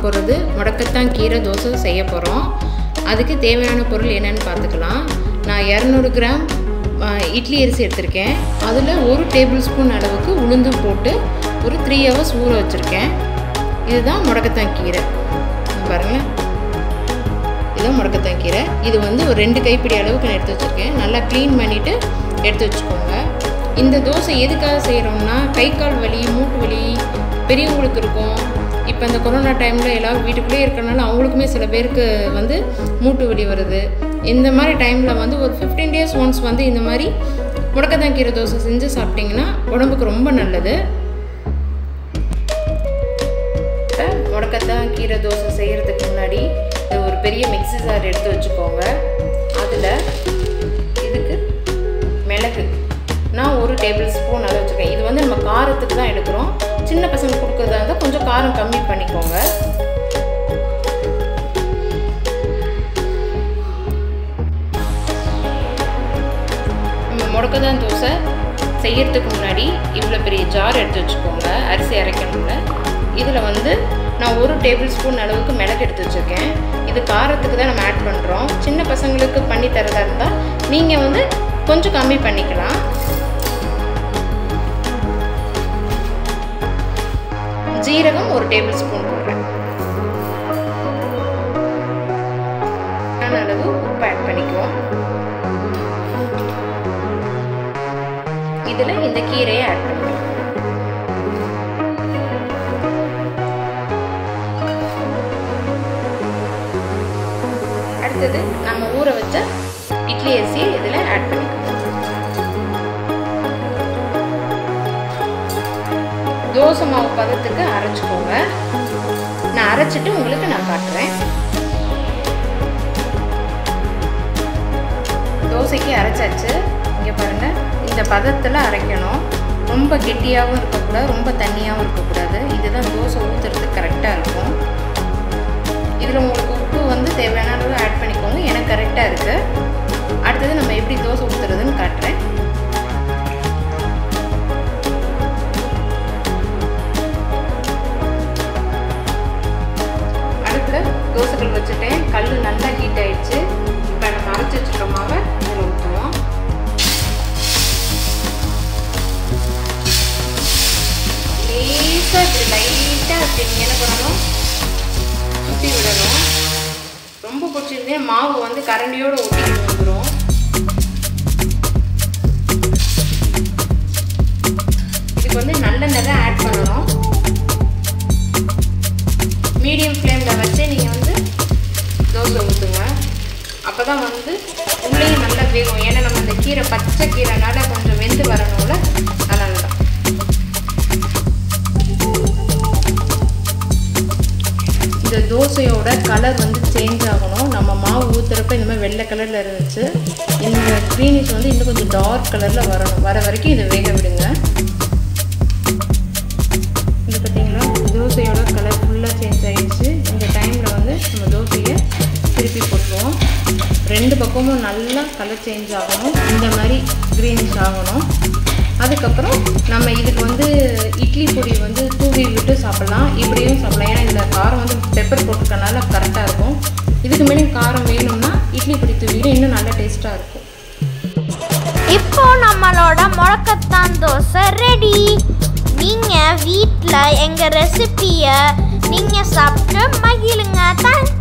போகிறது முடக்கத்தான் கீரை தோசை செய்ய போகிறோம் அதுக்கு தேவையான பொருள் என்னென்னு பார்த்துக்கலாம் நான் இரநூறு கிராம் ஆ, இட்லி அரிசி எடுத்திருக்கேன் அதில் ஒரு டேபிள் ஸ்பூன் அளவுக்கு உளுந்து போட்டு ஒரு த்ரீ ஹவர்ஸ் ஊற வச்சுருக்கேன் இதுதான் முடக்கத்தான் கீரை இங்க பாருங்களேன் இதுதான் முடக்கத்தான் கீரை இது வந்து ஒரு ரெண்டு கைப்பிடி அளவுக்கு நான் எடுத்து வச்சுருக்கேன் நல்லா க்ளீன் பண்ணிவிட்டு எடுத்து வச்சுக்கோங்க இந்த தோசை எதுக்காக செய்கிறோம்னா கை கால் வலி மூட்டு வலி பெரியவங்களுக்கு இருக்கும் இப்போ இந்த கொரோனா டைமில் எல்லோரும் வீட்டுக்குள்ளேயே இருக்கறனால அவங்களுக்குமே சில பேருக்கு வந்து மூட்டு வலி வருது இந்த மாதிரி டைமில் வந்து ஒரு ஃபிஃப்டீன் டேஸ் ஒன்ஸ் வந்து இந்த மாதிரி முடக்கத்தான் கீரை தோசை செஞ்சு சாப்பிட்டிங்கன்னா உடம்புக்கு ரொம்ப நல்லது இப்போ முடக்கத்தான் கீரை தோசை செய்கிறதுக்கு முன்னாடி இது ஒரு பெரிய மிக்ஸி ஜார் எடுத்து வச்சுக்கோங்க அதில் இதுக்கு மிளகு நான் ஒரு டேபிள் ஸ்பூன் அளவு வச்சுருக்கேன் இது வந்து நம்ம காரத்துக்கு தான் எடுக்கிறோம் சின்ன பசங்க கொடுக்குறதா இருந்தால் கொஞ்சம் காரம் கம்மி பண்ணிக்கோங்க நம்ம முடக்கத்தான் தோசை செய்யறதுக்கு முன்னாடி இவ்வளோ பெரிய ஜார் எடுத்து வச்சுக்கோங்க அரிசி அரைக்கணும்ல இதில் வந்து நான் ஒரு டேபிள் ஸ்பூன் அளவுக்கு மிளகு எடுத்து வச்சுருக்கேன் இது காரத்துக்கு தான் நம்ம ஆட் பண்ணுறோம் சின்ன பசங்களுக்கு பண்ணி தரதா இருந்தால் நீங்கள் வந்து கொஞ்சம் கம்மி பண்ணிக்கலாம் ஜீரகம் ஒரு டேபிள் ஸ்பூன் போடுறேன் அளவு உப்பு ஆட் பண்ணிக்குவோம் இதில் இந்த கீரையை ஆட் பண்ணுவோம் அடுத்தது நம்ம ஊற வச்ச இட்லி அரிசியை இதில் ஆட் பண்ணிக்குவோம் தோசை மாவு பதத்துக்கு அரைச்சிக்கோங்க நான் அரைச்சிட்டு உங்களுக்கு நான் காட்டுறேன் தோசைக்கு அரைச்சாச்சு இங்கே பாருங்கள் இந்த பதத்தில் அரைக்கணும் ரொம்ப கெட்டியாகவும் இருக்கக்கூடாது ரொம்ப தண்ணியாகவும் இருக்கக்கூடாது இதுதான் தோசை ஊற்றுறதுக்கு கரெக்டாக இருக்கும் இதில் உங்களுக்கு உப்பு வந்து தேவையான அளவு ஆட் பண்ணிக்கோங்க எனக்கு கரெக்டாக இருக்குது அடுத்தது நம்ம எப்படி தோசை ஊற்றுறதுன்னு காட்டுறேன் அடுப்பில் தோசைகள் வச்சுட்டேன் கல் நல்லா ஹீட் ஆயிடுச்சு இப்போ நம்ம அரைச்சி வச்சுருக்க மாவை இதில் ஊற்றுவோம் லேசாக இப்படி லைட்டாக இப்படி நீங்கள் என்ன பண்ணணும் சுற்றி விடணும் ரொம்ப பிடிச்சிருந்தே மாவு வந்து கரண்டியோட ஒட்டி வந்துடும் இதுக்கு வந்து நல்லெண்ணெய் தான் ஆட் பண்ணணும் மீடியம் ஃப்ளேமில் வச்சு நீங்கள் வந்து தோசை ஊற்றுங்க அப்போ தான் வந்து உள்ளேயும் நல்லா வேகும் ஏன்னா நம்ம அந்த கீரை பச்சை கீரைனால கொஞ்சம் வெந்து வரணும்ல அதனால தான் இந்த தோசையோட கலர் வந்து சேஞ்ச் ஆகணும் நம்ம மாவு ஊற்றுறப்ப இந்த மாதிரி வெள்ளை கலரில் இருந்துச்சு இந்த க்ரீனிஷ் வந்து இன்னும் கொஞ்சம் டார்க் கலரில் வரணும் வர வரைக்கும் இதை வேக விடுங்க இது பார்த்தீங்களா தோசையோட கலர் ஃபுல்லாக சேஞ்ச் ஆகிடுச்சு இந்த டைமில் வந்து நம்ம தோசையை திருப்பி போட்டுருவோம் ரெண்டு பக்கமும் நல்லா கலர் சேஞ்ச் ஆகணும் இந்த மாதிரி க்ரீனிஷ் ஆகணும் அதுக்கப்புறம் நம்ம இதுக்கு வந்து இட்லி பொடி வந்து தூவி விட்டு சாப்பிட்லாம் இப்படியும் சாப்பிடலாம் ஏன்னா இதில் காரம் வந்து பெப்பர் போட்டிருக்கனால கரெக்டாக இருக்கும் இதுக்கு மேலே காரம் வேணும்னா இட்லி பொடி தூவிட்டு இன்னும் நல்லா டேஸ்ட்டாக இருக்கும் இப்போ நம்மளோட முழக்கத்தான் தோசை ரெடி நீங்கள் வீட்டில் எங்கள் ரெசிபியை நீங்கள் சாப்பிட்டு மகிழுங்க தேங்க்யூ